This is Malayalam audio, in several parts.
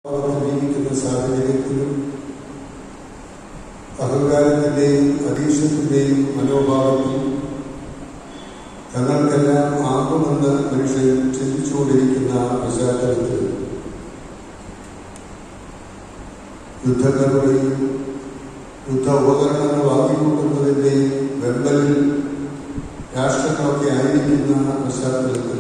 ജീവിക്കുന്ന സാഹചര്യത്തിലും അഹങ്കാരത്തിന്റെയും അതീശത്തിന്റെയും മനോഭാവത്തിൽ തങ്ങൾക്കെല്ലാം ആകുമെന്ന് മനുഷ്യൻ ചിന്തിച്ചുകൊണ്ടിരിക്കുന്ന പശ്ചാത്തലത്തിൽ യുദ്ധങ്ങളുടെയും യുദ്ധ ഉപകരണങ്ങൾ വാങ്ങിക്കൂട്ടുന്നതിൻ്റെയും വെമ്പലിൽ രാഷ്ട്രങ്ങളൊക്കെ ആയിരിക്കുന്ന പശ്ചാത്തലത്തിൽ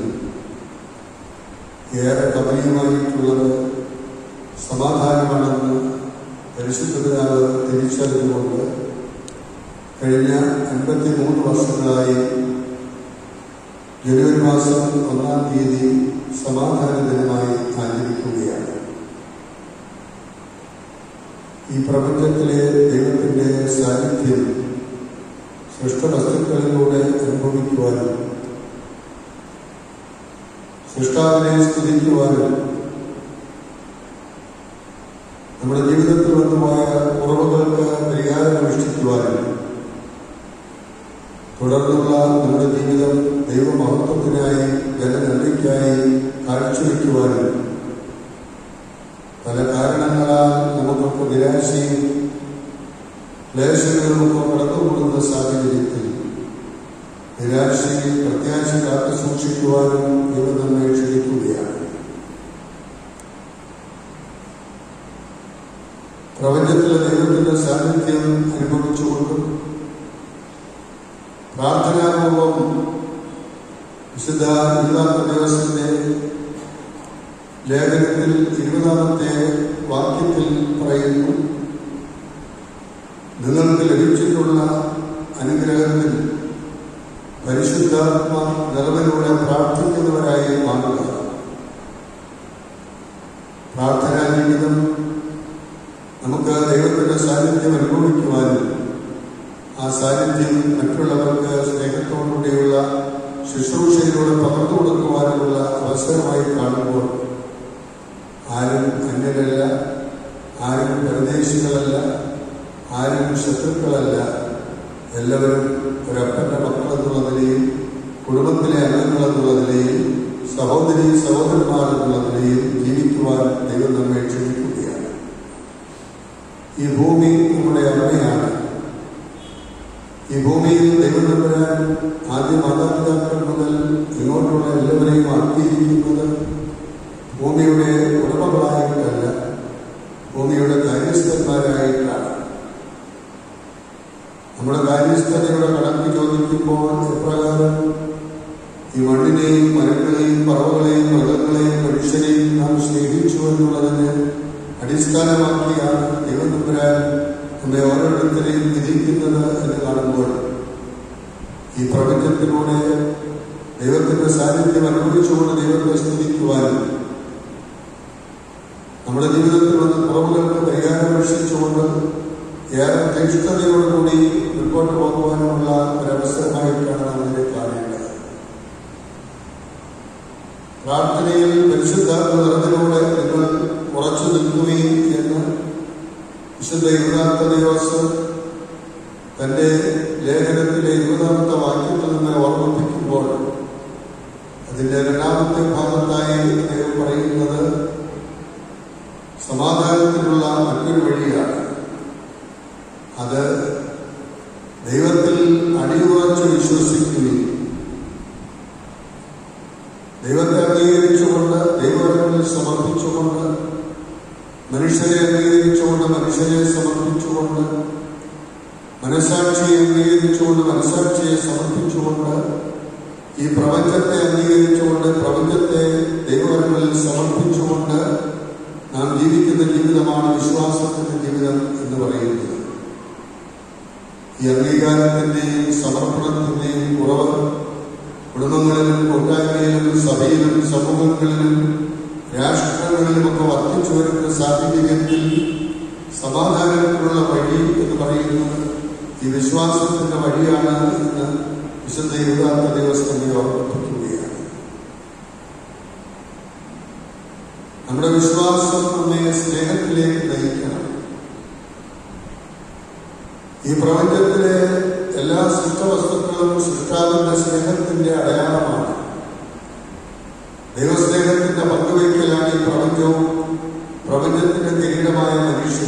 ഏറെ കമനീയമായിട്ടുള്ളത് സമാധാനമാണെന്ന് പരിശുദ്ധപിതാവ് തിരിച്ചറിഞ്ഞുകൊണ്ട് കഴിഞ്ഞ അൻപത്തി മൂന്ന് വർഷങ്ങളായി ജനുവരി മാസം ഒന്നാം തീയതി സമാധാന ദിനമായി ആചരിക്കുകയാണ് ഈ പ്രപഞ്ചത്തിലെ ദൈവത്തിന്റെ സാന്നിധ്യം സൃഷ്ടവസ്തുക്കളിലൂടെ അനുഭവിക്കുവാനും സൃഷ്ടാവിനെ സ്തുതിക്കുവാനും നമ്മുടെ ജീവിതത്തിൽ വന്നുപോയ കുറവുകൾക്ക് പരിഹാരം അനുഷ്ഠിക്കുവാനും തുടർന്നുള്ള നമ്മുടെ ജീവിതം ദൈവമഹത്വത്തിനായി ജനനന്മയ്ക്കായി കാഴ്ചവെക്കുവാനും പല കാരണങ്ങളാൽ നമുക്കൊക്കെ നിരാശയും ക്ലേശങ്ങളുമൊക്കെ കടന്നുകൂടുന്ന സാഹചര്യത്തിൽ നിരാശയിൽ പ്രത്യാശ കാത്തു സൂക്ഷിക്കുവാനും ദൈവം നമ്മെ ക്ഷണിക്കുകയാണ് പ്രപഞ്ചത്തിലെ ദൈവത്തിന്റെ സാന്നിധ്യം അനുഭവിച്ചുകൊണ്ടും പ്രാർത്ഥനാപൂർവം വിശുദ്ധ ഇരുപതാമത്തെ ദിവസത്തിന്റെ ലേഖനത്തിൽ ഇരുപതാമത്തെ വാക്യത്തിൽ പറയുന്നു നിങ്ങൾക്ക് ലഭിച്ചിട്ടുള്ള അനുഗ്രഹത്തിൽ പരിശുദ്ധാത്മ നിറവിലൂടെ പ്രാർത്ഥിക്കുന്നവരായി മാറുക പ്രാർത്ഥനാ ജീവിതം നമുക്ക് ദൈവത്തിന്റെ സാന്നിധ്യം അനുഭവിക്കുവാനും ആ സാന്നിധ്യം മറ്റുള്ളവർക്ക് സ്നേഹത്തോടുകൂടിയുള്ള ശുശ്രൂഷയിലൂടെ പകർന്നു കൊടുക്കുവാനുമുള്ള അവസരമായി കാണുമ്പോൾ ആരും അന്യരല്ല ആരും പരദേശികളല്ല ആരും ശത്രുക്കളല്ല എല്ലാവരും ഒരപ്പന്റെ മക്കളെന്നുള്ള നിലയിൽ കുടുംബത്തിലെ അംഗങ്ങളെന്നുള്ള നിലയിൽ സഹോദരി സഹോദരന്മാർ എന്നുള്ള നിലയിൽ ജീവിക്കുവാൻ ദൈവം നമ്മെ ക്ഷണിക്കുകയാണ് ഈ ഭൂമി നമ്മുടെ അമ്മയാണ് ഈ ഭൂമിയിൽ ദൈവം നമ്പരാൻ ആദ്യ മാതാപിതാക്കൾ മുതൽ ഇങ്ങോട്ടുള്ള എല്ലാവരെയും ആക്കിയിരിക്കുന്നത് ഭൂമിയുടെ ഉടമകളായിട്ടല്ല ഭൂമിയുടെ കാര്യസ്ഥന്മാരായിട്ടാണ് നമ്മുടെ കാര്യസ്ഥതയുടെ കണക്ക് ചോദിക്കുമ്പോൾ എപ്രകാരം ഈ മണ്ണിനെയും മരങ്ങളെയും പറവകളെയും മൃഗങ്ങളെയും മനുഷ്യരെയും നാം സ്നേഹിച്ചു എന്നുള്ളതിന് അടിസ്ഥാനമാക്കിയാണ് ദൈവം നമ്പരാൻ നമ്മെ ഓരോരുത്തരെയും വിധിക്കുന്നത് എന്ന് കാണുമ്പോൾ ഈ പ്രപഞ്ചത്തിലൂടെ ദൈവത്തിന്റെ സാന്നിധ്യം അനുഭവിച്ചുകൊണ്ട് ദൈവത്തെ സ്തുതിക്കുവാനും നമ്മുടെ ജീവിതത്തിൽ വന്ന കുറവുകൾക്ക് പരിഹാരം അന്വേഷിച്ചുകൊണ്ട് ഏറെ തീഷ്ണതയോടുകൂടി മുൻപോട്ട് പോകുവാനുമുള്ള ഒരവസരമായിട്ടാണ് നാം ഇതിനെ കാണേണ്ടത് പ്രാർത്ഥനയിൽ പരിശുദ്ധാത്മ നിറവിലൂടെ നിങ്ങൾ ഉറച്ചു നിൽക്കുകയും എന്ന് വിശുദ്ധ ഇരുപതാമത്തെ ദിവസം തന്റെ ലേഖനത്തിലെ ഇരുപതാമത്തെ വാക്യത്തിൽ നിന്ന് ഓർമ്മിപ്പിക്കുമ്പോൾ അതിന്റെ രണ്ടാമത്തെ ഭാഗത്തായി അദ്ദേഹം പറയുന്നത് സമാധാനത്തിനുള്ള മറ്റൊരു വഴിയാണ് അത് ദൈവത്തിൽ അടിയുറച്ച് വിശ്വസിക്കുകയും ദൈവത്തെ അംഗീകരിച്ചുകൊണ്ട് ദൈവങ്ങളിൽ സമർപ്പിച്ചുകൊണ്ട് മനുഷ്യരെ അംഗീകരിച്ചുകൊണ്ട് മനുഷ്യരെ സമർപ്പിച്ചുകൊണ്ട് മനസാക്ഷിയെ അംഗീകരിച്ചുകൊണ്ട് മനസാക്ഷിയെ സമർപ്പിച്ചുകൊണ്ട് ഈ പ്രപഞ്ചത്തെ അംഗീകരിച്ചുകൊണ്ട് പ്രപഞ്ചത്തെ ദൈവങ്ങളിൽ സമർപ്പിച്ചുകൊണ്ട് നാം ജീവിക്കുന്ന ജീവിതമാണ് വിശ്വാസത്തിന്റെ ജീവിതം എന്ന് പറയുന്നത് ഈ അംഗീകാരത്തിന്റെയും സമർപ്പണത്തിന്റെയും കുറവ് കുടുംബങ്ങളിലും കൂട്ടായ്മയിലും സഭയിലും സമൂഹങ്ങളിലും രാഷ്ട്രങ്ങളിലുമൊക്കെ വർദ്ധിച്ചു വരുന്ന സാഹചര്യത്തിൽ സമാധാനത്തിനുള്ള വഴി എന്ന് പറയുന്നത് ഈ വിശ്വാസത്തിന്റെ വഴിയാണ് എന്ന് വിശുദ്ധ യുവതാത്ത ദിവസത്തെ ഓർമ്മിപ്പിക്കുകയാണ് നമ്മുടെ വിശ്വാസം നമ്മെ സ്നേഹത്തിലേക്ക് നയിക്കണം ഈ പ്രപഞ്ചത്തിലെ എല്ലാ സൃഷ്ടവസ്തുക്കളും സൃഷ്ടാവിന്റെ സ്നേഹത്തിന്റെ അടയാളമാണ് ദൈവസ്നേഹത്തിന്റെ പങ്കുവയ്ക്കലാണ് ഈ പ്രപഞ്ചവും പ്രപഞ്ചത്തിന്റെ കിരീടമായ മനുഷ്യൻ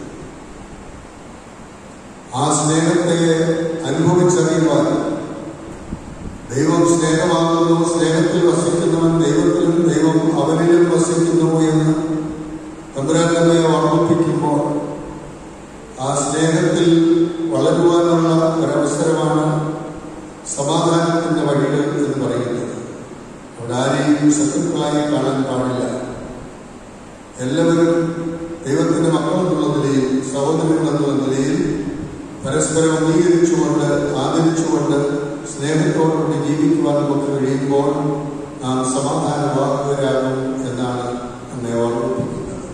ആ സ്നേഹത്തെ അനുഭവിച്ചറിയുവാൻ ദൈവം സ്നേഹമാകുന്നു സ്നേഹത്തിൽ വസിക്കുന്നവൻ ദൈവത്തിലും ദൈവം അവനിലും വസിക്കുന്നു എന്ന് തമ്പുരാൻ നമ്മെ ഓർമ്മിപ്പിക്കുമ്പോൾ ആ സ്നേഹത്തിൽ വളരുവാനുള്ള ഒരവസരമാണ് സമാധാനത്തിന്റെ വഴികൾ എന്ന് പറയുന്നത് അവിടെ ആരെയും ശത്രുക്കളായി കാണാൻ പാടില്ല എല്ലാവരും ദൈവത്തിന്റെ മക്കളെന്നുള്ള നിലയിൽ സഹോദരങ്ങളെന്നുള്ള നിലയിൽ പരസ്പരം അംഗീകരിച്ചുകൊണ്ട് ആദരിച്ചുകൊണ്ട് സ്നേഹത്തോടുകൂടി ജീവിക്കുവാൻ നമുക്ക് കഴിയുമ്പോൾ നാം സമാധാനവാഹകരാകും എന്നാണ് നമ്മെ ഓർമ്മിപ്പിക്കുന്നത്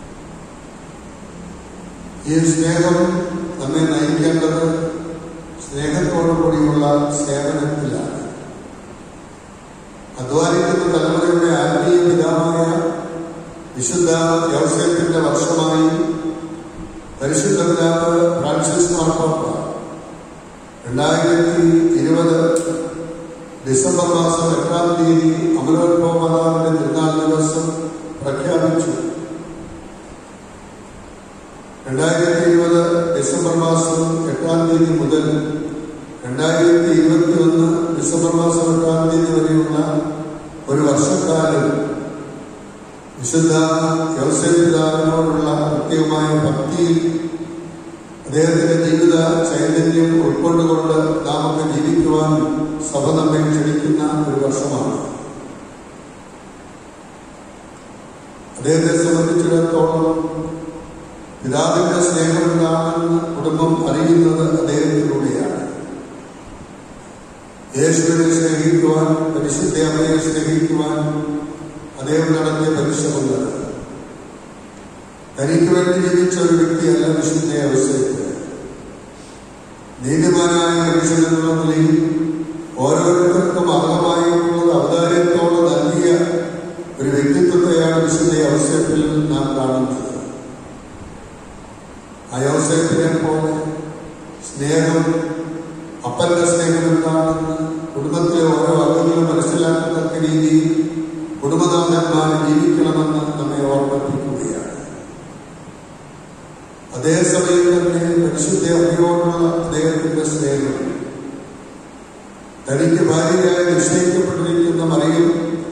ഈ സ്നേഹം നമ്മെ നയിക്കേണ്ടത് സ്നേഹത്തോടു കൂടിയുള്ള സേവനത്തിലാണ് അധ്വാനിക്കുന്ന തലമുറയുടെ ആത്മീയ പിതാവായ വിശുദ്ധ യവസേപ്പിന്റെ വർഷമായി പരിശുദ്ധ പിതാവ് ഫ്രാൻസിസ് മാർപ്പാപ്പ രണ്ടായിരത്തി ഇരുപത് ഡിസംബർ മാസം എട്ടാം തീയതി അമലോത്ഭവമാതാവിന്റെ തിരുനാൾ ദിവസം പ്രഖ്യാപിച്ചു രണ്ടായിരത്തി ഇരുപത് ഡിസംബർ മാസം എട്ടാം തീയതി മുതൽ രണ്ടായിരത്തി ഇരുപത്തി ഒന്ന് ഡിസംബർ മാസം എട്ടാം തീയതി വരെയുള്ള ഒരു വർഷക്കാലം വിശുദ്ധ യോസേപിതാവിനോടുള്ള പ്രത്യേകമായ ഭക്തിയിൽ അദ്ദേഹത്തിന്റെ ജീവിത ചൈതന്യം ഉൾക്കൊണ്ടുകൊണ്ട് നാമൊക്കെ ജീവിക്കുവാൻ സഭ നമ്മെ ക്ഷണിക്കുന്ന ഒരു വർഷമാണ് അദ്ദേഹത്തെ സംബന്ധിച്ചിടത്തോളം പിതാവിന്റെ സ്നേഹം എന്താണെന്ന് കുടുംബം അറിയുന്നത് അദ്ദേഹത്തിലൂടെയാണ് യേശുവിനെ സ്നേഹിക്കുവാൻ പരിശുദ്ധ അമ്മയെ സ്നേഹിക്കുവാൻ അദ്ദേഹം നടത്തിയ പരിശ്രമങ്ങൾ തനിക്ക് വേണ്ടി ജീവിച്ച ഒരു വ്യക്തിയല്ല വിശുദ്ധ അവസരത്തിൽ നീതിമാനായ മനുഷ്യനെന്നുള്ള നിലയിൽ ഓരോരുത്തർക്കും അർഹമായിട്ടുള്ളത് അവതാരത്തോടെ നൽകിയ ഒരു വ്യക്തിത്വത്തെയാണ് വിശുദ്ധ അവസരത്തിൽ നാം കാണുന്നത് ആ യവസരത്തിനെ പോലെ സ്നേഹം അപ്പന്റെ സ്നേഹം എന്താണെന്ന് കുടുംബത്തിലെ ഓരോ അംഗങ്ങളും മനസ്സിലാക്കത്തക്ക രീതിയിൽ കുടുംബനാഥന്മാർ ജീവിക്കണമെന്ന് നമ്മെ ഓർമ്മിപ്പിക്കുകയാണ് അതേസമയം തന്നെ പരിശുദ്ധ അമ്മയോടുള്ള അദ്ദേഹത്തിന്റെ സ്നേഹം തനിക്ക് ഭാര്യയായി നിശ്ചയിക്കപ്പെട്ടിരിക്കുന്ന മറിയും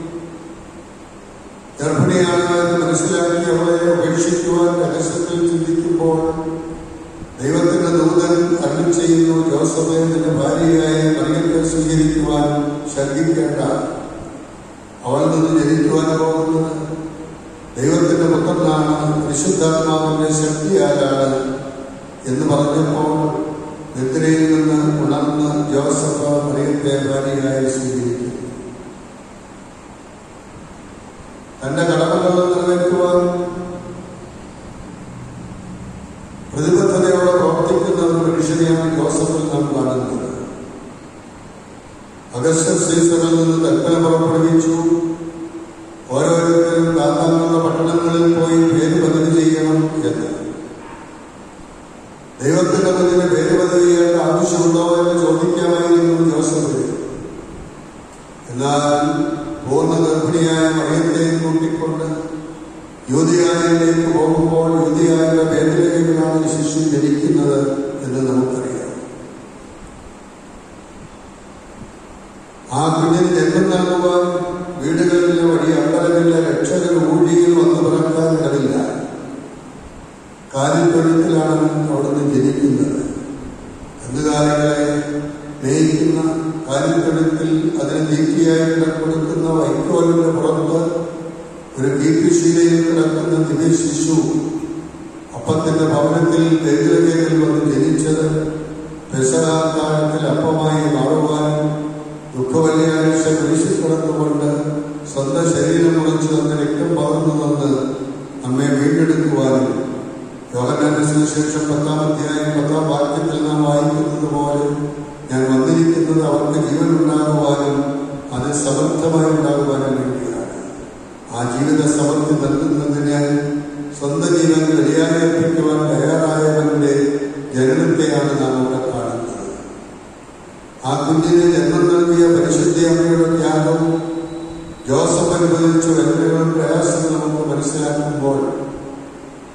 ഗർഭിണിയാണ് എന്ന് മനസ്സിലാക്കി അവളെ ഉപേക്ഷിക്കുവാൻ രഹസ്യത്തിൽ ചിന്തിക്കുമ്പോൾ ദൈവത്തിന്റെ ദൂതൻ അരുൾ ചെയ്യുന്നു ജോസഫെ നിന്റെ ഭാര്യയായി മറിയത്തെ സ്വീകരിക്കുവാൻ ശങ്കിക്കേണ്ട അവൾ നിന്ന് ജനിക്കുവാൻ പോകുന്നത് ദൈവത്തിന്റെ പുത്രനാണ് പരിശുദ്ധാത്മാവിന്റെ ശക്തിയാലാണ് എന്ന് പറഞ്ഞപ്പോൾ നിദ്രയിൽ നിന്ന് ഉണർന്ന് ജോസഫ് മറിയത്തെ ഭാര്യയായി സ്വീകരിക്കും തന്റെ കടമകൾ നിറവേറ്റുവാൻ പ്രതിബദ്ധതയോടെ പ്രവർത്തിക്കുന്ന ഒരു മനുഷ്യനെയാണ് ജോസഫിൽ നാം കാണുന്നത് അഗസ്റ്റസ് സീസറിൽ നിന്ന് കൽപ്പന പുറപ്പെടുവിച്ചു ഓരോരുത്തരും താത്താനുള്ള പട്ടണങ്ങളിൽ പോയി പേര് പതിവ് ചെയ്യണം എന്ന് ദൈവത്തിന്റെ മുന്നിൽ പേര് പതിവ് ചെയ്യേണ്ട ആവശ്യമുണ്ടോ എന്ന് ചോദിക്കാമായിരുന്നു ജോസഫ് എന്നാൽ പൂർണ്ണ ഗർഭിണിയായ മറിയത്തെ കൂട്ടിക്കൊണ്ട് യുവതിയായിലേക്ക് പോകുമ്പോൾ യുവതിയായ പേരിലേക്കാണ് ശിശു ജനിക്കുന്നത് എന്ന് നമുക്കറിയാം ആ കുഞ്ഞിന് ജന്മം നൽകുവാൻ വീടുകളിലെ വഴി അമ്പലങ്ങളിലെ രക്ഷകർ ഊഴിയിൽ വന്ന് പിറക്കാൻ ഇടവില്ല കാലിത്തൊഴുത്തിലാണ് അവിടുന്ന് ജനിക്കുന്നത് കന്നുകാലികളെ മേയിക്കുന്ന കാലിത്തൊഴുത്തിൽ അതിന് തീറ്റിയായി കൊടുക്കുന്ന വൈക്കോലിന്റെ പുറത്ത് ഒരു കീർത്തിശീലയിൽ കിടക്കുന്ന ദിവ്യ ശിശു അപ്പത്തിന്റെ ഭവനത്തിൽ ദരിദ്രകയിൽ വന്ന് ജനിച്ചത് പെസകാലത്തിൽ അപ്പമായി മാറുവാനും ദുഃഖവല്യാഴ്ച കുരിശിൽ കിടന്നുകൊണ്ട് സ്വന്തം ശരീരം മുറിച്ച് തന്ന രക്തം പകർന്നു തന്ന് നമ്മെ വീണ്ടെടുക്കുവാനും യോഹനാന്റെ സുവിശേഷം പത്താം അധ്യായം പത്താം വാക്യത്തിൽ നാം വായിക്കുന്നത് പോലെ ഞാൻ വന്നിരിക്കുന്നത് അവർക്ക് ജീവൻ ഉണ്ടാകുവാനും അത് സമർത്ഥമായി ഉണ്ടാകുവാനും വേണ്ടിയാണ് ആ ജീവിത സമൃദ്ധി നൽകുന്നതിന് സ്വന്തം ജീവൻ ബലിയാനേൽപ്പിക്കുവാൻ തയ്യാറായവന്റെ ജനനത്തെയാണ് നാം ഇവിടെ കാണുന്നത് ആ കുഞ്ഞിന് ജന്മം നൽകിയ പരിശുദ്ധ അമ്മയുടെ ത്യാഗവും ജോസഫ് അനുഭവിച്ച വേദനകളും പ്രയാസങ്ങളും നമുക്ക് മനസ്സിലാക്കുമ്പോൾ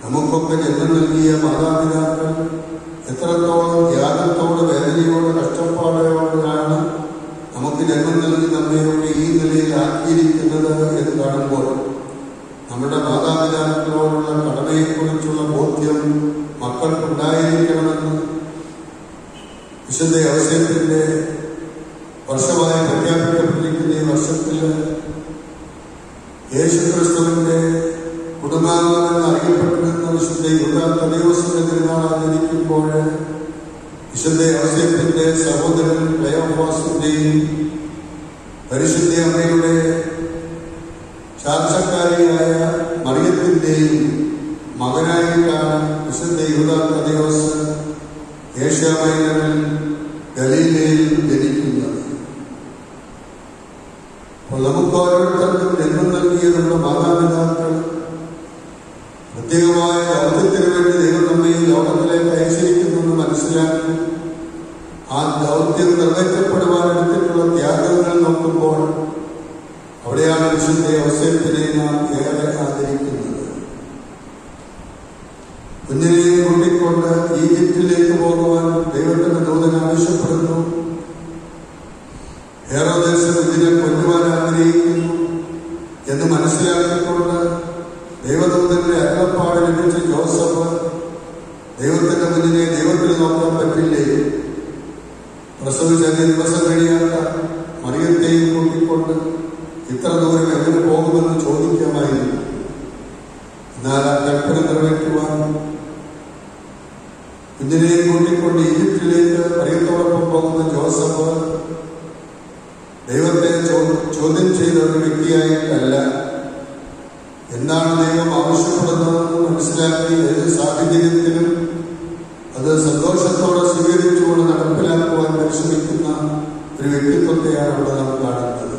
നമുക്കൊക്കെ ജന്മം നൽകിയ മാതാപിതാക്കൾ എത്രത്തോളം ത്യാഗത്തോട് വേദനയോട് കഷ്ടപ്പാടോടാണ് നമുക്ക് ജന്മം നൽകി നമ്മയൊക്കെ ഈ നിലയിൽ ആക്കിയിരിക്കുന്നത് എന്ന് കാണുമ്പോൾ നമ്മുടെ മാതാപിതാക്കളോടുള്ള കടമയെക്കുറിച്ചുള്ള ബോധ്യം മക്കൾക്കുണ്ടായിരിക്കണമെന്ന് വിശുദ്ധ അവസരത്തിന്റെ വർഷമായി പ്രഖ്യാപിക്കപ്പെട്ടിരിക്കുന്ന ഈ വർഷത്തിൽ യേശുക്രിസ്തുവിന്റെ കുടുംബാംഗമെന്ന് അറിയപ്പെട്ടിരുന്ന വിശുദ്ധ യുഗാത്തദേവസിന്റെ തിരുനാൾ ആചരിക്കുമ്പോൾ വിശുദ്ധ അവസരത്തിന്റെ സഹോദരൻ ക്ലയോഫാസിന്റെയും പരിശുദ്ധ അമ്മയുടെ ചാർച്ചക്കാരിയായ മറിയത്തിന്റെയും മകനായിട്ടാണ് വിശുദ്ധ യുഗാത്തദേവസ് ഏഷ്യാമൈനറിൽ ഗലീലയിൽ ജനിക്കുന്നത് അപ്പോൾ നമുക്ക് ഓരോരുത്തർക്കും ജന്മം നൽകിയ നമ്മുടെ മാതാപിതാക്കൾ പ്രത്യേകമായ ദൗത്യത്തിന് വേണ്ടി ദൈവം നമ്മെ ഈ ലോകത്തിലേക്ക് അയച്ചിരിക്കുന്നെന്ന് മനസ്സിലാക്കി ആ ദൗത്യം നിർവഹിക്കപ്പെടുവാൻ എടുത്തിട്ടുള്ള ത്യാഗങ്ങൾ നോക്കുമ്പോൾ അവിടെയാണ് വിശുദ്ധ അവസരത്തിനെ നാം ഏറെ ആദരിക്കുന്നത് കുഞ്ഞിനെയും കൂട്ടിക്കൊണ്ട് ഈജിപ്തിലേക്ക് പോകുവാൻ ദൈവത്തിന്റെ ദൂതൻ ആവശ്യപ്പെടുന്നു ഹേറോദേശം ഇതിനെ കൊല്ലുവാൻ ആഗ്രഹിക്കുന്നു എന്ന് മനസ്സിലാക്കിക്കൊണ്ട് ദൈവദൂതന്റെ അരുളപ്പാട് ലഭിച്ച ജോസഫ് ദൈവത്തിന്റെ കുഞ്ഞിനെ ദൈവത്തിന് നോക്കാൻ പറ്റില്ലേ പ്രസവിച്ച അഞ്ച് ദിവസം കഴിയാത്ത മറിയത്തെയും കൂട്ടിക്കൊണ്ട് ഇത്ര ദൂരം എങ്ങനെ പോകുമെന്ന് ചോദിക്കാമായിരുന്നു എന്നാൽ ആ കൽപ്പന നിറവേറ്റുവാൻ കുഞ്ഞിനെയും കൂട്ടിക്കൊണ്ട് ഈജിപ്തിലേക്ക് മറിയത്തോടൊപ്പം പോകുന്ന ജോസഫ് ദൈവത്തെ ചോ- ചോദ്യം ചെയ്ത ഒരു വ്യക്തിയായിട്ടല്ല എന്താണ് ദൈവം ആവശ്യപ്പെടുന്നതെന്ന് മനസ്സിലാക്കി ഏത് സാഹചര്യത്തിലും അത് സന്തോഷത്തോടെ സ്വീകരിച്ചുകൊണ്ട് നടപ്പിലാക്കുവാൻ പരിശ്രമിക്കുന്ന ഒരു വ്യക്തിത്വത്തെയാണ് അവിടെ നാം കാണുന്നത്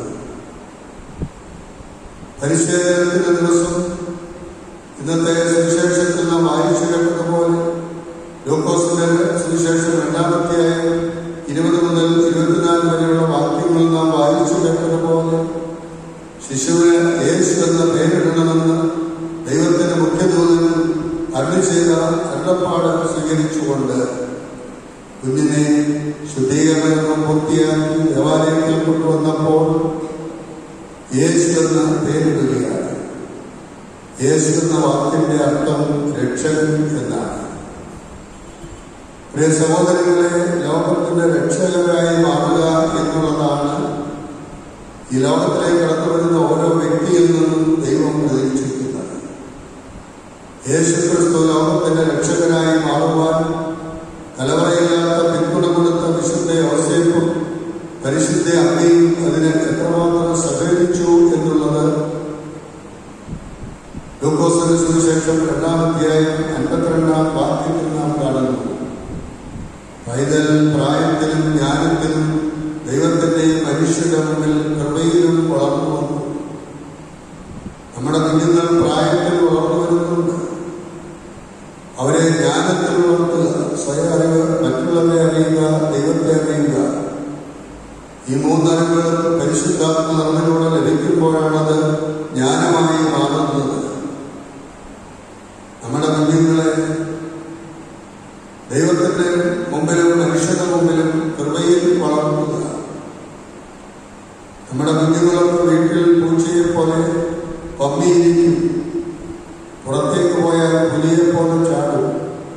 പരിശീലനത്തിന്റെ ദിവസം ഇന്നത്തെ സുവിശേഷത്തിൽ നാം വായിച്ചു കേട്ടതുപോലെ ലൂക്കോസിന്റെ സുവിശേഷം രണ്ടാമത്തെ ഇരുപത് മുതൽ ഇരുപത്തിനാല് വരെയുള്ള വാക്യങ്ങൾ നാം വായിച്ചു കേട്ടതുപോലെ ശിശുവിന് യേശു എന്ന പേരിടണമെന്ന് ദൈവത്തിന്റെ മുഖ്യദൂതന് അരുളി ചെയ്ത അരുളപ്പാട് സ്വീകരിച്ചുകൊണ്ട് കുഞ്ഞിനെ ശുദ്ധീകരണം പൂർത്തിയാക്കി ദേവാലയത്തിൽ കൊണ്ടുവന്നപ്പോൾ യേശു എന്ന പേരിടുകയാണ് യേശു എന്ന വാക്കിന്റെ അർത്ഥം രക്ഷകൻ എന്നാണ് പ്രിയ സഹോദരങ്ങളെ ലോകത്തിന്റെ രക്ഷകരായി മാറുക എന്നുള്ളതാണ് ഈ ലോകത്തിലേക്ക് കടന്നു വരുന്ന ഓരോ വ്യക്തിയിൽ നിന്നും ദൈവം പ്രതീക്ഷിക്കുന്നത് യേശു ക്രിസ്തു ലോകത്തിന്റെ രക്ഷകനായി മാറുവാൻ തലമുറയില്ലാത്ത പിന്തുണ കൊടുത്ത വിശുദ്ധ അവസ്ഥയും പരിശുദ്ധ അമ്മയും അതിനെ എത്രമാത്രം സഹകരിച്ചു എന്നുള്ളത് ലൂക്കോസിന് സുവിശേഷം രണ്ടാമധ്യായം അൻപത്തിരണ്ടാം വാക്യത്തിൽ നാം കാണുന്നു പൈതൽ പ്രായത്തിലും ജ്ഞാനത്തിലും ദൈവത്തിന്റെയും മനുഷ്യരുടെ മുമ്പിൽ കൃപയിലും വളർന്നു വന്നു നമ്മുടെ കുഞ്ഞുങ്ങൾ പ്രായത്തിൽ വളർന്നു വരുന്നുണ്ട് അവരെ ജ്ഞാനത്തിൽ വളർത്തുക സ്വയം അറിവ് മറ്റുള്ളവരെ അറിയുക ദൈവത്തെ അറിയുക ഈ മൂന്നറിവുകൾ പരിശുദ്ധാത്മ നമ്മിലൂടെ ലഭിക്കുമ്പോഴാണത് ജ്ഞാനമായി മാറുന്നത് നമ്മുടെ കുഞ്ഞുങ്ങളെ ദൈവത്തിന്റെ മുമ്പിലും മനുഷ്യന്റെ മുമ്പിലും കൃപയിൽ വളർത്തുക നമ്മുടെ കുഞ്ഞുങ്ങളൊക്കെ വീട്ടിൽ പൂച്ചയെ പോലെ പമ്മിയിരിക്കും പുറത്തേക്ക് പോയാൽ പുലിയെ പോലെ ചാടും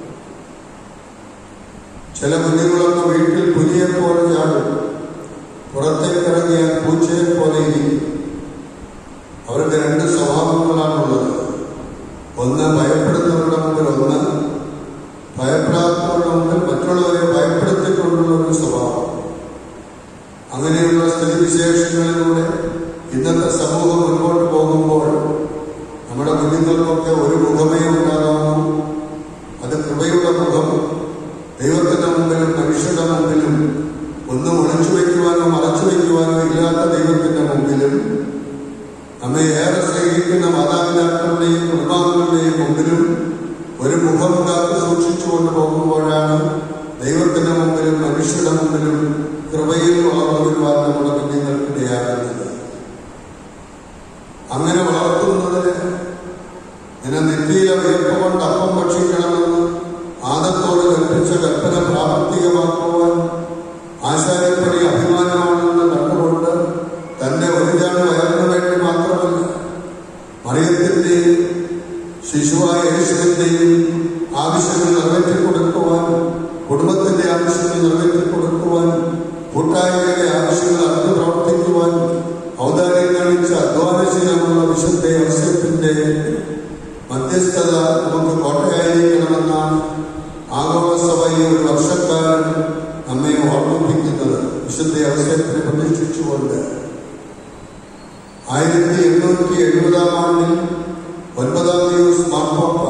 ചില കുഞ്ഞുങ്ങളൊക്കെ വീട്ടിൽ പുലിയെ പോലെ ചാടും പുറത്തേക്ക് ഇറങ്ങിയാൽ പൂച്ചയെ പോലെ ഇരിക്കും അവർക്ക് രണ്ട് സ്വഭാവങ്ങളാണുള്ളത് ഒന്ന് ഭയപ്പെടുന്നവരുടെ മുമ്പിൽ ഒന്ന് ഭയപ്പെടാത്തവരുടെ മുമ്പിൽ മറ്റുള്ളവരെ ഭയപ്പെടുത്തിക്കൊണ്ടുള്ള ഒരു സ്വഭാവം അങ്ങനെയുള്ള സ്ഥിതിവിശേഷങ്ങളിലൂടെ ഇന്നത്തെ സമൂഹം മുൻപോട്ട് പോകുമ്പോൾ നമ്മുടെ കുഞ്ഞുങ്ങൾക്കൊക്കെ ഒരു മുഖമേ ഉണ്ടാകാമോ അത് കൃപയുടെ മുഖം ദൈവത്തിന്റെ മുമ്പിലും മനുഷ്യരുടെ മുമ്പിലും ഒന്നും ഒളിച്ചു വയ്ക്കുവാനോ മറച്ചു വയ്ക്കുവാനോ ഇല്ലാത്ത ദൈവത്തിന്റെ മുമ്പിലും നമ്മെ ഏറെ സ്നേഹിക്കുന്ന മാതാപിതാക്കളുടെയും കുടുംബാംഗങ്ങളുടെയും മുമ്പിലും ഒരു മുഖം കാത്തു സൂക്ഷിച്ചുകൊണ്ട് പോകുമ്പോഴാണ് ദൈവത്തിന്റെ മുമ്പിലും മനുഷ്യരുടെ മുമ്പിലും കൃപയിൽ വളർന്നു വരുവാൻ നമ്മുടെ കുഞ്ഞുങ്ങൾക്കിടയാകുന്നത് അങ്ങനെ വളർത്തുന്നതിന് ദിനനിത്യം നെറ്റിയിലെ വിയർപ്പ് കൊണ്ട് അപ്പം ഭക്ഷിക്കണമെന്ന് ആദത്തോട് കൽപ്പിച്ച കൽപ്പന പ്രാവർത്തികമാക്കുവാൻ ആശാര്യപ്പടി അഭിമാനമാണെന്ന് കണ്ടുകൊണ്ട് തന്റെ ഒരിതാണ് വയറിനു വേണ്ടി മാത്രമല്ല മറിയത്തിന്റെയും ശിശുവായ യേശുവിന്റെയും ആവശ്യങ്ങൾ നിറവേറ്റി കൊടുക്കുവാൻ കുടുംബത്തിന്റെ ആവശ്യങ്ങൾ നിറവേറ്റി കൊടുക്കുവാൻ കൂട്ടായ്മയുടെ ആവശ്യങ്ങൾ അറിഞ്ഞു പ്രവർത്തിക്കുവാൻ ഔദാര്യം കാണിച്ച അധ്വാനശീലമുള്ള വിശുദ്ധ അവസരത്തിന്റെ മധ്യസ്ഥത നമുക്ക് കോട്ടയായിരിക്കണമെന്നാണ് ആഗോള സഭ ഈ ഒരു വർഷക്കാലം നമ്മെ ഓർമ്മിപ്പിക്കുന്നത് വിശുദ്ധ അവസരത്തെ പ്രതീക്ഷിച്ചുകൊണ്ട് ആയിരത്തി എണ്ണൂറ്റി എഴുപതാം ആണ്ടിൽ ഒൻപതാം ദിവസം മാർപ്പാപ്പ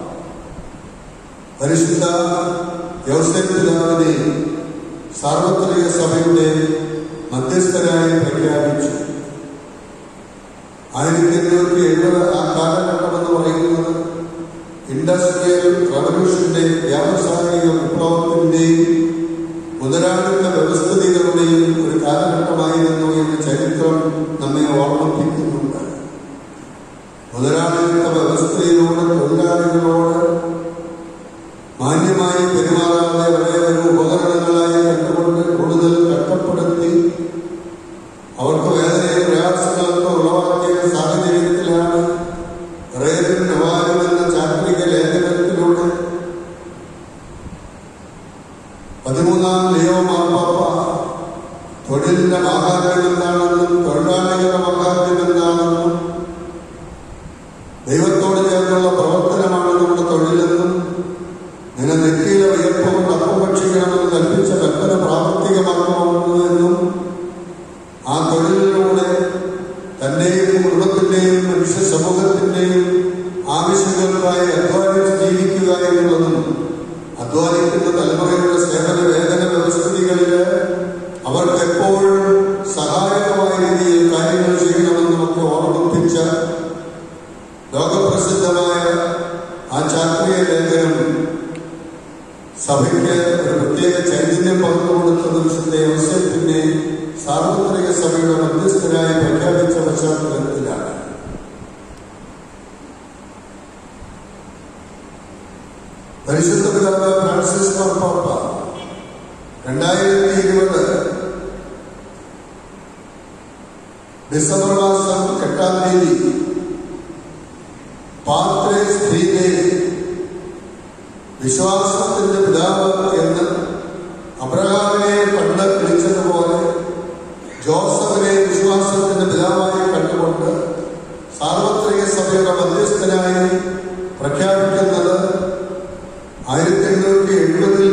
പരിശുദ്ധ യൗസപിതാവിനെ സാർവത്രിക സഭയുടെ മധ്യസ്ഥരായി പ്രഖ്യാപിച്ചു ആയിരത്തി എണ്ണൂറ്റി എഴുപത് ആ കാലഘട്ടം എന്ന് പറയുന്നത് ഇൻഡസ്ട്രിയൽ റവല്യൂഷന്റെ വ്യാവസായിക വിപ്ലവത്തിന്റെയും മുതലാളിത്ത വ്യവസ്ഥിതികളുടെയും ഒരു കാലഘട്ടമായിരുന്നു എന്ന് ചരിത്രം നമ്മെ ഓർമ്മിപ്പിക്കുന്നുണ്ട് മുതലാളിത്ത വ്യവസ്ഥയിലൂടെ തൊഴിലാളികളോട് മാന്യമായി പെരുമാറാതെ അവരെ ഒരു ഉപകരണങ്ങളായി കണ്ടുകൊണ്ട് കൂടുതൽ കഷ്ടപ്പെടുത്തി അവർക്ക് വേദനയും പ്രയാസങ്ങളൊക്കെ ഉളവാക്കിയ സാഹചര്യത്തിലാണ് റേലും നവാലും എന്ന ചാക്രിക ലേഖനത്തിലൂടെ പതിമൂന്നാം ലിയോ മാർപ്പാപ്പ തൊഴിലിന്റെ മാഹാത്മ്യം എന്താണെന്നും തൊഴിലാളികളുടെ മാഹാത്മ്യം എന്താണെന്നും ദൈവത്തോട് ചേർന്നുള്ള പ്രവർത്തനമാണ് നമ്മുടെ തൊഴിലെന്നും നിങ്ങൾ നെറ്റിയിലെ വിയർപ്പ് കൊണ്ട് അപ്പം ഭക്ഷിക്കണമെന്ന് കൽപ്പിച്ച കൽപ്പന പ്രാവർത്തികമാക്കണമെന്നും ആ തൊഴിലിലൂടെ തന്റെയും കുടുംബത്തിന്റെയും മനുഷ്യ സമൂഹത്തിന്റെയും ആവശ്യങ്ങൾക്കായി അധ്വാനിച്ച് ജീവിക്കുക എന്നുള്ളതും അധ്വാനിക്കുന്ന തലമുറയുടെ സേവന വേതന വ്യവസ്ഥിതികളില് അവർക്ക് എപ്പോഴും സഹായകമായ രീതിയിൽ കാര്യങ്ങൾ ചെയ്യണമെന്നും ഒക്കെ ഓർമ്മിപ്പിച്ച ലോകപ്രസിദ്ധമായ ആ ചാക്രിയ ലേഖനം സഭയ്ക്ക് ഒരു പ്രത്യേക ചൈതന്യം പകർന്നു കൊടുത്തത് വിശുദ്ധ യോസഫിനെ സാർവത്രിക സഭയുടെ മധ്യസ്ഥരായി പ്രഖ്യാപിച്ച പശ്ചാത്തലത്തിലാണ് പരിശുദ്ധ പിതാവ് ഫ്രാൻസിസ് മാർപ്പാപ്പ രണ്ടായിരത്തി ഇരുപത് ഡിസംബർ മാസം എട്ടാം തീയതി പാത്രേ സ്ത്രീയെ വിശ്വാസത്തിന്റെ പിതാവ് എന്ന് അബ്രഹാമിനെ പണ്ട് വിളിച്ചതുപോലെ ജോസഫിനെ വിശ്വാസത്തിന്റെ പിതാവായി കണ്ടുകൊണ്ട് സാർവത്രിക സഭയുടെ മധ്യസ്ഥനായി പ്രഖ്യാപിക്കുന്നത് ആയിരത്തി എണ്ണൂറ്റി എഴുപതിൽ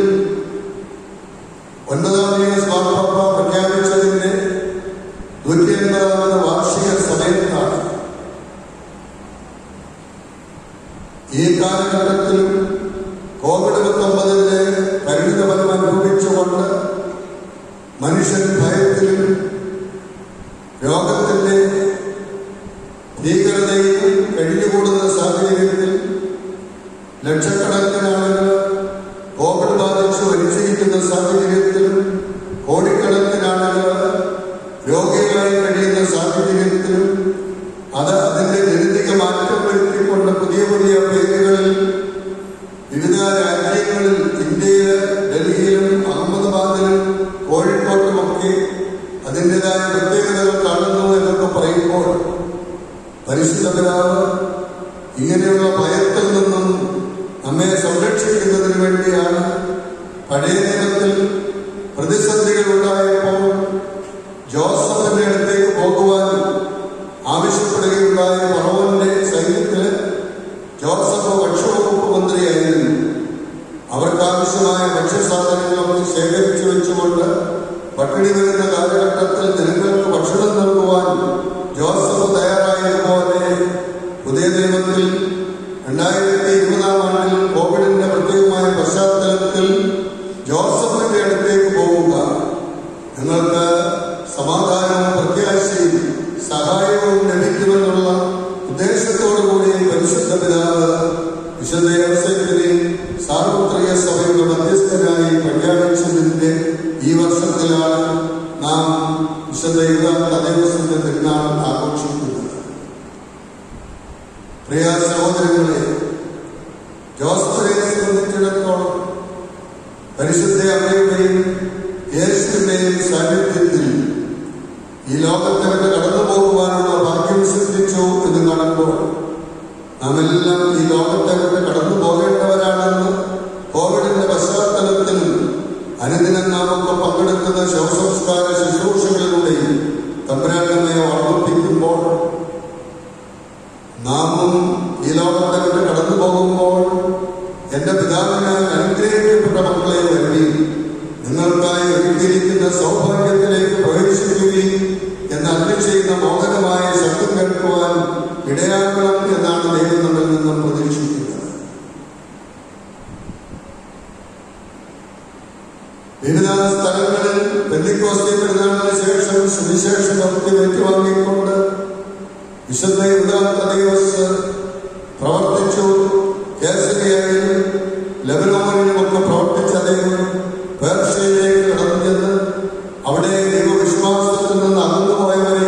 ഒൻപതാം തീയതി സ്വാർപ്പ പ്രഖ്യാപിച്ചതിന്റെ നൂറ്റി എൺപതാമത് വാർഷിക സമയത്താണ് ഈ കാലഘട്ടത്തിലും കോവിഡ് പത്തൊമ്പതിന്റെ പരിണിത ഫലം അനുഭവിച്ചുകൊണ്ട് മനുഷ്യൻ ഭയത്തിലും രോഗത്തിന്റെ ഭീകരതയിൽ കഴിഞ്ഞുകൂടുന്ന സാഹചര്യത്തിൽ ലക്ഷക്കണക്കിന് ആളുകൾ കോവിഡ് ബാധിച്ച് മരിച്ചിരിക്കുന്ന സാഹചര്യത്തിലും കോടിക്കണക്കിന് ആളുകൾ രോഗികളായി കഴിയുന്ന സാഹചര്യത്തിലും അത് അതിന്റെ ജനിതക മാറ്റം വരുത്തിക്കൊണ്ട് പുതിയ പുതിയ പേരുകളിൽ വിവിധ രാജ്യങ്ങളിൽ ഇന്ത്യയില് ഡൽഹിയിലും അഹമ്മദാബാദിലും കോഴിക്കോട്ടുമൊക്കെ അതിൻ്റെതായ പ്രത്യേകതകൾ കാണുന്നു എന്നൊക്കെ പറയുമ്പോൾ പരിശുദ്ധ പിതാവ് ഇങ്ങനെയുള്ള ഭയത്തിൽ നിന്നും നമ്മെ സംരക്ഷിക്കുന്നതിന് വേണ്ടിയാണ് പഴയ നിയമത്തിൽ പ്രതിസന്ധികൾ ഉണ്ടായപ്പോൾ ജോസഫിന്റെ അടുത്തേക്ക് പോകുവാൻ ആവശ്യപ്പെടുകയുണ്ടായ ഫറവോന്റെ സൈന്യത്തില് ജോസഫ് ഭക്ഷ്യവകുപ്പ് മന്ത്രിയായിരുന്നു അവർക്ക് ആവശ്യമായ ഭക്ഷ്യസാധനങ്ങളൊക്കെ ശേഖരിച്ചു വെച്ചുകൊണ്ട് പട്ടിണി വരുന്ന കാലഘട്ടത്തിൽ ജനങ്ങൾക്ക് ഭക്ഷണം നൽകുവാൻ ജോസഫ് തയ്യാറായതുപോലെ പുതിയ നിയമത്തിൽ രണ്ടായിരത്തി ഇരുപതാം ആണ്ടിൽ കോവിഡിന്റെ പ്രത്യേകമായ പശ്ചാത്തലത്തിൽ ജോസഫിന്റെ അടുത്തേക്ക് പോവുക നിങ്ങൾക്ക് സമാധാനവും പ്രത്യാശയും സഹായവും ലഭിക്കുമെന്നുള്ള ഉദ്ദേശത്തോടുകൂടി പരിശുദ്ധ പിതാവ് വിശുദ്ധ അവസരത്തിനെ സാർവത്രിക സഭയുടെ മധ്യസ്ഥനായി പ്രഖ്യാപിച്ചതിന്റെ ഈ വർഷത്തിലാണ് നാം വിശുദ്ധ ദിവസത്തിന്റെ തിരുനാൾ ആഘോഷിക്കുന്നത് പ്രിയ സഹോദരങ്ങളെ ജോസ്ഫരെ സംബന്ധിച്ചിടത്തോളം പരിശുദ്ധ അമ്മയുടെയും യേശുവിന്റെയും സാന്നിധ്യത്തിൽ ഈ ലോകത്തെ വിട്ട് കടന്നു പോകുവാനുള്ള ഭാഗ്യം സിദ്ധിച്ചു എന്ന് കാണുമ്പോൾ നാം എല്ലാം ഈ ലോകത്തെ വിട്ട് കടന്നു പോകേണ്ടവരാണെന്ന് കോവിഡിന്റെ പശ്ചാത്തലത്തിൽ അനുദിനം നാമൊക്കെ പങ്കെടുക്കുന്ന ശവസംസ്കാര ശുശ്രൂഷകളിലൂടെയും തമ്പുരാൻ നമ്മെ ഓർമ്മിപ്പിക്കുമ്പോൾ നാമും ഈ ലോകത്തെ വിട്ട് കടന്നു പോകുമ്പോൾ എന്റെ പിതാവിനാൽ അനുഗ്രഹിക്കപ്പെട്ട മക്കളെ വരി നിങ്ങൾക്കായി ഒരുക്കിയിരിക്കുന്ന സൗഭാഗ്യത്തിലേക്ക് പ്രവേശിക്കുകയും എന്ന് അല്ല ചെയ്യുന്ന മോഹനമായ ശബ്ദം കേൾക്കുവാൻ ഇടയാക്കണം എന്നാണ് ദൈവം നമ്മിൽ നിന്നും പ്രതീക്ഷിക്കുന്നത് വിവിധ സ്ഥലങ്ങളിൽ പെന്തിക്കോസ്തി പെരുന്നാളിന് ശേഷം സുവിശേഷ ദൗത്യം ഏറ്റുവാങ്ങിക്കൊണ്ട് വിശുദ്ധ യുദ്ധാന്ത ദിവസ് പ്രവർത്തിച്ചു കേസരിയായും ലബനോനിലുമൊക്കെ പ്രവർത്തിച്ച അദ്ദേഹം പേർഷ്യയിലേക്ക് കടന്നു ചെന്ന് അവിടെ ദൈവവിശ്വാസത്തിൽ നിന്ന് അകന്നുപോയവരെ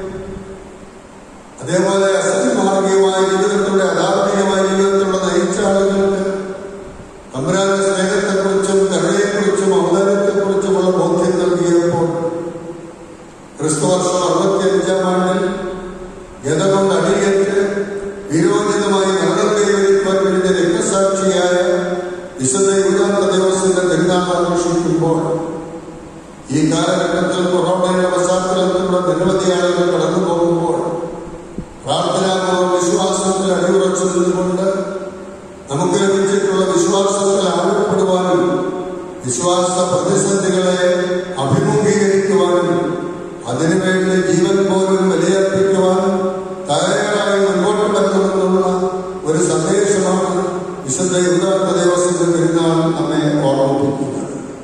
അതേപോലെ അസന്മാർഗീയമായ ജീവിതത്തിലൂടെ അധാർമികമായ ജീവിതത്തിലൂടെ നയിച്ച ആളുകൾക്ക് തമ്പുരാന്റെ സ്നേഹത്തെക്കുറിച്ചും കരുണയെക്കുറിച്ചും അവതാരത്തെക്കുറിച്ചുമുള്ള ബോധ്യം നൽകിയപ്പോൾ ക്രിസ്തുവർഷം അറുപത്തിയഞ്ചാം ആണ്ടിൽ ഗത കൊണ്ട് അടിയേറ്റ് വിരോചിതമായി മരണം കൈവരിക്കുവാൻ വേണ്ടി രക്തസാക്ഷിയായ വിശുദ്ധ യുഗാന്ത ദിവസത്തിന്റെ പെരുന്നാൾ ആഘോഷിക്കുമ്പോൾ ഈ കാലഘട്ടത്തിൽ കൊറോണയുടെ പശ്ചാത്തലത്തിലൂടെ നിരവധി ആളുകൾ കടന്നു പോകുമ്പോൾ പ്രാർത്ഥനാപൂർവ്വം വിശ്വാസത്തിൽ അടിയുറച്ചു നിന്നുകൊണ്ട് നമുക്ക് ലഭിച്ചിട്ടുള്ള വിശ്വാസത്തിൽ ആഴപ്പെടുവാനും വിശ്വാസ പ്രതിസന്ധികളെ അഭിമുഖീകരിക്കുവാനും അതിനുവേണ്ടി ജീവൻ പോലും വിലയർപ്പിക്കുവാനും തയ്യാറായി മുൻപോട്ട് വരുന്നുവെന്നുള്ള ഒരു സന്ദേശമാണ് വിശുദ്ധ യുദ്ധാർത്ഥ ദിവസത്തിന്റെ പെരുന്നാൾ നമ്മെ ഓർമ്മിപ്പിക്കുന്നത്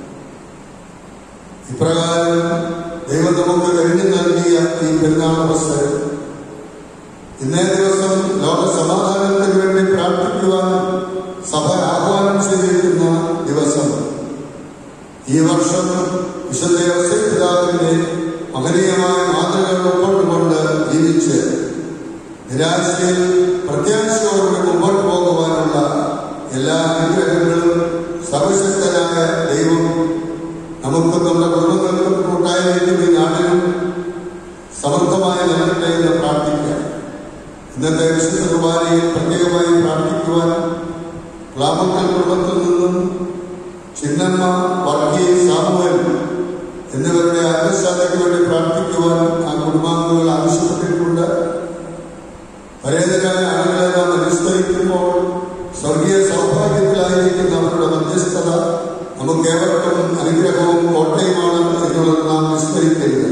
ഇപ്രകാരം ദൈവം നമുക്ക് കഴിഞ്ഞു നൽകിയ ഈ പെരുന്നാൾ അവസരം ഇന്നേ ദിവസം ലോക സമാധാനത്തിന് വേണ്ടി പ്രാർത്ഥിക്കുവാൻ സഭ ആഹ്വാനം ചെയ്തിരിക്കുന്ന ദിവസം ഈ വർഷം വിശുദ്ധ യോസേഫ് പിതാവിന്റെ മകനീയമായ മാതൃകകൾ ഉൾക്കൊണ്ടുകൊണ്ട് ജീവിച്ച് നിരാശയിൽ പ്രത്യാശയോടുകൂടി മുമ്പോട്ട് പോകുവാനുള്ള എല്ലാ അനുഗ്രഹങ്ങളും സർവശക്തനായ ദൈവം നമുക്ക് നമ്മുടെ കുടുംബങ്ങൾക്കും കൂട്ടായ്മയ്ക്കും ഈ നാടിനും സമൃദ്ധമായി നൽകട്ടെ എന്ന് പ്രാർത്ഥിക്കാം ഇന്നത്തെ വിശുദ്ധ കുർബാനയിൽ പ്രത്യേകമായി പ്രാർത്ഥിക്കുവാൻ പ്ലാമക്കൽ കുടുംബത്തിൽ നിന്നും ചിന്നമ്മ വർഗീ സാമുവൽ എന്നിവരുടെ ആത്മശാലയ്ക്ക് വേണ്ടി പ്രാർത്ഥിക്കുവാൻ ആ കുടുംബാംഗങ്ങൾ ആവശ്യപ്പെട്ടിട്ടുണ്ട് പരേതരായ ആളുകളെ നാം അനുസ്മരിക്കുമ്പോൾ സ്വർഗീയ സൗഭാഗ്യത്തിലായിരിക്കുന്ന അവരുടെ മധ്യസ്ഥത നമുക്ക് ഏവർക്കും അനുഗ്രഹവും കോട്ടയുമാണ് എന്നുള്ളത് നാം വിസ്മരിക്കരുത്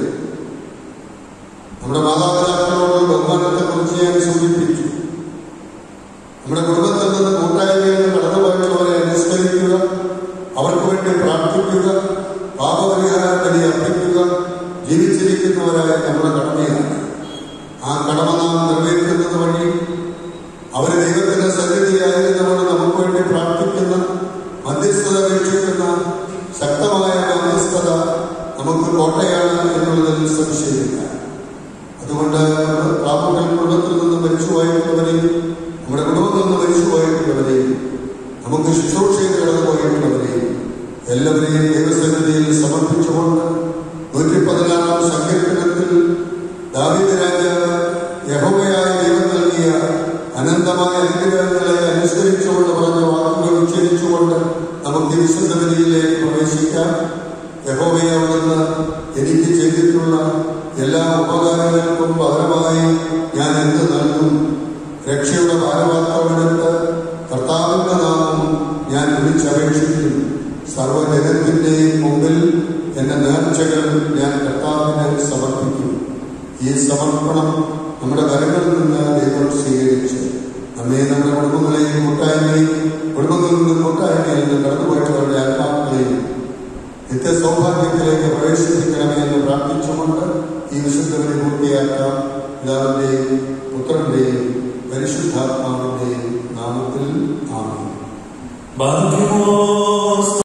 നമ്മുടെ മാതാപിതാക്കളോട് ബഹുമാനത്തെ കുറിച്ച് ഞാൻ സൂചിപ്പിച്ചു നമ്മുടെ കുടുംബത്തിൽ നിന്ന് കൂട്ടായ്മയിൽ നിന്ന് കടന്നുപോയിട്ടുള്ളവരെ അനുസ്മരിക്കുക അവർക്ക് വേണ്ടി പ്രാർത്ഥിക്കുക പാപപരിഹാരം വഴി അർപ്പിക്കുക ജീവിച്ചിരിക്കുന്നവരായ നമ്മുടെ കടമയാണ് ആ കടമ നാം നിർവഹിക്കുന്നത് വഴി അവര് ദൈവത്തിന്റെ സന്നിധിയായിരുന്നവർ നമുക്ക് വേണ്ടി പ്രാർത്ഥിക്കുന്ന മധ്യസ്ഥത വീക്ഷിക്കുന്ന ശക്തമായ മധ്യസ്ഥത നമുക്ക് കോട്ടയാണ് എന്നുള്ളതിൽ സംശയമില്ല അതുകൊണ്ട് പ്രാമുഖ്യ കുടുംബത്തിൽ നിന്ന് മരിച്ചുപോയിട്ടുള്ളവരെയും നമ്മുടെ കുടുംബത്തിൽ നിന്ന് മരിച്ചുപോയിട്ടുള്ളവരെയും നമുക്ക് ശുശ്രൂഷ ചെയ്ത് കടന്നു പോയിട്ടുള്ളവരെയും എല്ലാവരെയും ദൈവസന്നിധിയിൽ സമർപ്പിച്ചുകൊണ്ട് നൂറ്റി പതിനാറാം സങ്കീർത്തനത്തിൽ ദാവീദ് രാജാവ് യഹോവയായ ദൈവം നൽകിയ അനന്തമായ അനുഗ്രഹങ്ങളെ അനുസരിച്ചുകൊണ്ട് പറഞ്ഞ വാക്കുകൾ ഉച്ചരിച്ചുകൊണ്ട് നമുക്ക് ഈ വിശുദ്ധ ബലിയിലേക്ക് പ്രവേശിക്കാം യഹോവയാവുന്ന എനിക്ക് ചെയ്തിട്ടുള്ള എല്ലാ ഉപകാരങ്ങൾക്കും പകരമായി ഞാൻ എന്ത് നൽകും രക്ഷയുടെ ഭാരപാത്രമെടുത്ത് കർത്താവിന്റെ നാമം ഞാൻ വിളിച്ചപേക്ഷിക്കും സർവജനത്തിന്റെയും മുമ്പിൽ എന്റെ നേർച്ചകൾ ഞാൻ കർത്താവിന് സമർപ്പിക്കും ഈ സമർപ്പണം നമ്മുടെ കരങ്ങളിൽ നിന്ന് ദൈവം സ്വീകരിച്ച് നമ്മെ നമ്മുടെ കുടുംബങ്ങളെയും കൂട്ടായ്മയും കുടുംബങ്ങളിൽ നിന്നും കൂട്ടായ്മയിൽ നിന്ന് കടന്നുപോയിട്ടുള്ളവരുടെ ആത്മാക്കളെയും നിത്യ സൗഭാഗ്യത്തിലേക്ക് പ്രവേശിപ്പിക്കണമേ എന്ന് പ്രാർത്ഥിച്ചുകൊണ്ട് ഈ വിശുദ്ധവരെ പൂർത്തിയാക്കാം പിതാവിന്റെയും പുത്രന്റെയും പരിശുദ്ധാത്മാവിന്റെയും നാമത്തിൽ ആമേൻ ഭാഗ്യമോ